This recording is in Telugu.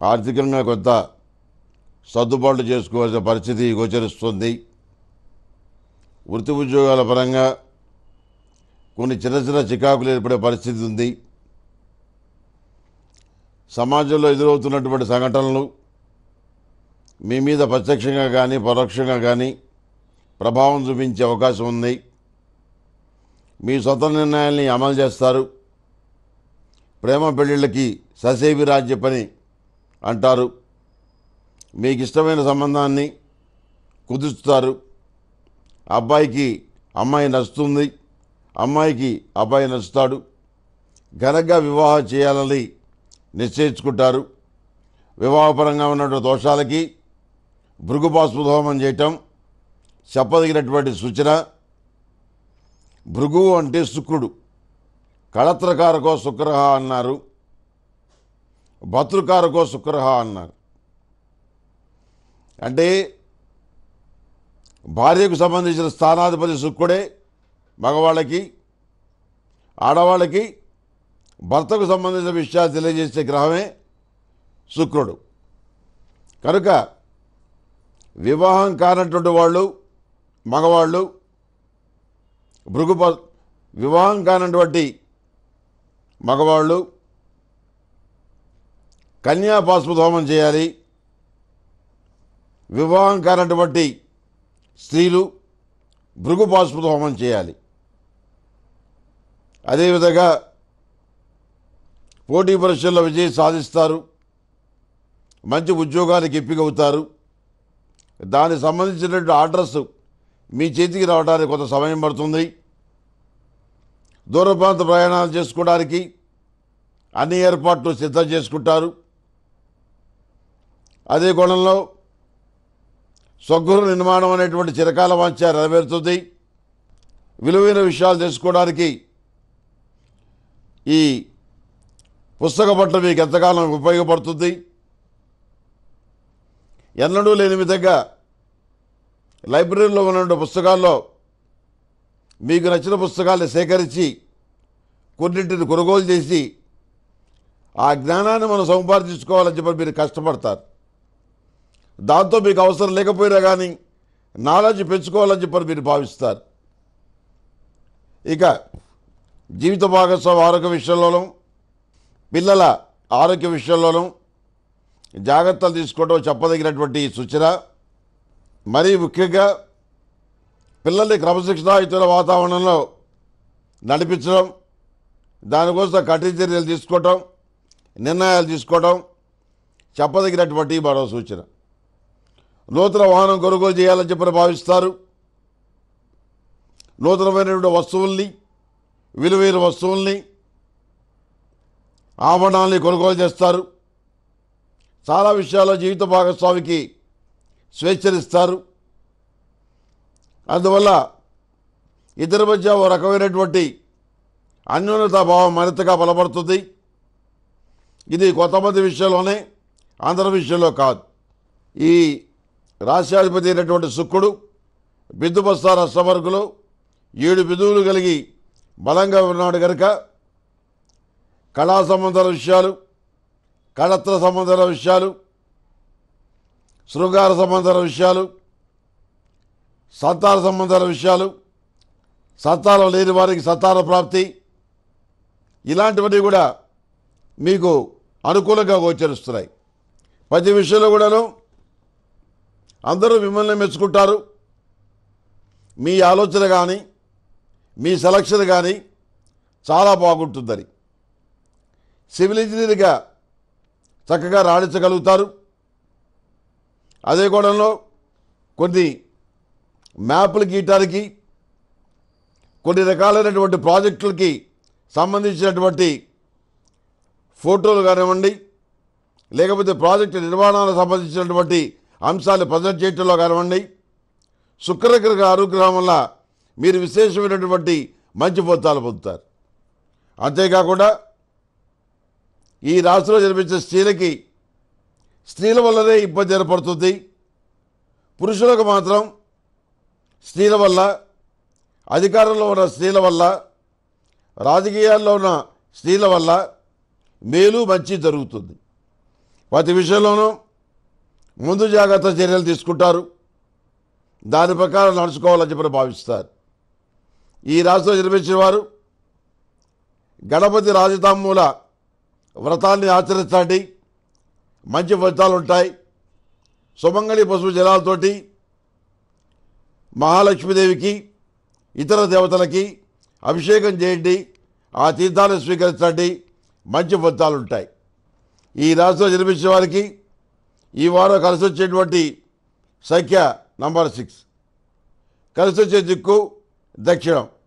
ఆర్థికంగా కొంత సర్దుబాట్లు చేసుకోవాల్సిన పరిస్థితి గోచరిస్తుంది వృత్తి ఉద్యోగాల పరంగా కొన్ని చిన్న చిన్న చికాకులు ఏర్పడే పరిస్థితి ఉంది సమాజంలో ఎదురవుతున్నటువంటి సంఘటనలు మీ మీద ప్రత్యక్షంగా కానీ పరోక్షంగా కానీ ప్రభావం చూపించే అవకాశం ఉంది మీ సొంత నిర్ణయాల్ని అమలు చేస్తారు ప్రేమ పెళ్ళిళ్ళకి ససేవి రాజ్య పని అంటారు మీకు ఇష్టమైన సంబంధాన్ని కుదురుస్తారు అబ్బాయికి అమ్మాయి నచ్చుతుంది అమ్మాయికి అబ్బాయి నచ్చుతాడు ఘనంగా వివాహం చేయాలని నిశ్చయించుకుంటారు వివాహపరంగా ఉన్నటువంటి దోషాలకి భృగుపాస్పు హోమం చేయటం చెప్పదగినటువంటి సూచన భృగు అంటే శుక్రుడు కళత్రకారకో శుక్రహ అన్నారు భతృకారకో శుక్రహ అన్నారు అంటే భార్యకు సంబంధించిన స్థానాధిపతి శుక్రుడే మగవాళ్ళకి ఆడవాళ్ళకి భర్తకు సంబంధించిన విషయాలు తెలియజేసే గ్రహమే శుక్రుడు కనుక వివాహం కానటువంటి వాళ్ళు మగవాళ్ళు భృగుప వివాహం కానటువంటి మగవాళ్ళు కన్యా పాస్పుధోమం చేయాలి వివాహం కానటువంటి స్త్రీలు భృగు పాస్పుత హోమం చేయాలి అదేవిధంగా పోటీ పరీక్షల్లో విజయం సాధిస్తారు మంచి ఉద్యోగానికి ఎంపికవుతారు దానికి సంబంధించినటువంటి అడ్రస్ మీ చేతికి రావడానికి కొంత సమయం పడుతుంది దూర ప్రాంత ప్రయాణాలు చేసుకోవడానికి అన్ని ఏర్పాట్లు సిద్ధం చేసుకుంటారు అదే కోణంలో స్వగృహ నిర్మాణం అనేటువంటి చిరకాల వాంఛ నెరవేరుతుంది విలువైన విషయాలు తెలుసుకోవడానికి ఈ పుస్తక పట్ల మీకు ఎంతకాలం ఉపయోగపడుతుంది ఎన్నడూ లేని విధంగా లైబ్రరీలో ఉన్న పుస్తకాల్లో మీకు నచ్చిన పుస్తకాలను సేకరించి కొన్నింటిని కొనుగోలు చేసి ఆ జ్ఞానాన్ని మనం సంపాదించుకోవాలని చెప్పి మీరు కష్టపడతారు దాంతో మీకు అవసరం లేకపోయినా కానీ నాలెడ్జ్ పెంచుకోవాలని చెప్పని మీరు భావిస్తారు ఇక జీవిత భాగస్వామి ఆరోగ్య విషయంలోనూ పిల్లల ఆరోగ్య విషయంలోనూ జాగ్రత్తలు తీసుకోవడం చెప్పదగినటువంటి సూచన మరీ ముఖ్యంగా పిల్లల్ని క్రమశిక్షణాయుతుల వాతావరణంలో నడిపించడం దానికోసం కఠిన చర్యలు తీసుకోవటం నిర్ణయాలు తీసుకోవడం చెప్పదగినటువంటి మరో సూచన నూతన వాహనం కొనుగోలు చేయాలని చెప్పని భావిస్తారు నూతనమైనటువంటి వస్తువుల్ని విలువైన వస్తువుల్ని ఆభరణాలని కొనుగోలు చేస్తారు చాలా విషయాల్లో జీవిత భాగస్వామికి స్వేచ్ఛనిస్తారు అందువల్ల ఇద్దరి మధ్య ఓ రకమైనటువంటి అన్యోన్యతా భావం మరింతగా బలపడుతుంది ఇది కొంతమంది విషయంలోనే అందరి విషయంలో కాదు ఈ రాష్ట్రాధిపతి అయినటువంటి శుక్రుడు బిందుబస్తా రాష్ట్రవర్గులు ఏడు బిందువులు కలిగి బలంగా ఉన్నాడు కనుక కళా సంబంధాల విషయాలు కళత్ర సంబంధాల విషయాలు శృంగార సంబంధాల విషయాలు సంతాన సంబంధాల విషయాలు సంతానం లేని వారికి సంతాన ప్రాప్తి ఇలాంటివన్నీ కూడా మీకు అనుకూలంగా గోచరిస్తున్నాయి ప్రతి విషయంలో కూడాను అందరూ మిమ్మల్ని మెచ్చుకుంటారు మీ ఆలోచన కానీ మీ సెలక్షన్ కానీ చాలా బాగుంటుందని సివిల్ ఇంజనీర్గా చక్కగా రాణించగలుగుతారు అదే కోణంలో కొన్ని మ్యాప్లు గీయటానికి కొన్ని రకాలైనటువంటి ప్రాజెక్టులకి సంబంధించినటువంటి ఫోటోలు కానివ్వండి లేకపోతే ప్రాజెక్టు నిర్మాణాలకు సంబంధించినటువంటి అంశాలు ప్రజెంట్ చేయటంలో కానివ్వండి శుక్రగ్రహ అనుగ్రహం వల్ల మీరు విశేషమైనటువంటి మంచి ఫలితాలు పొందుతారు అంతేకాకుండా ఈ రాశిలో జన్మించే స్త్రీలకి స్త్రీల వల్లనే ఇబ్బంది ఏర్పడుతుంది పురుషులకు మాత్రం స్త్రీల వల్ల అధికారంలో ఉన్న స్త్రీల వల్ల రాజకీయాల్లో ఉన్న స్త్రీల వల్ల మేలు మంచి జరుగుతుంది ప్రతి విషయంలోనూ ముందు జాగ్రత్త చర్యలు తీసుకుంటారు దాని ప్రకారం నడుచుకోవాలని చెప్పి భావిస్తారు ఈ రాష్ట్రంలో జన్మించిన వారు గణపతి రాజతాంబూల వ్రతాన్ని ఆచరించండి మంచి ఫలితాలు ఉంటాయి సుమంగళి పశువు జలాలతోటి మహాలక్ష్మీదేవికి ఇతర దేవతలకి అభిషేకం చేయండి ఆ తీర్థాన్ని స్వీకరించండి మంచి ఫలితాలు ఉంటాయి ఈ రాశిలో జన్మించిన వారికి ఈ వారం కలిసి వచ్చేటువంటి సంఖ్య నంబర్ సిక్స్ కలిసి వచ్చే దిక్కు దక్షిణం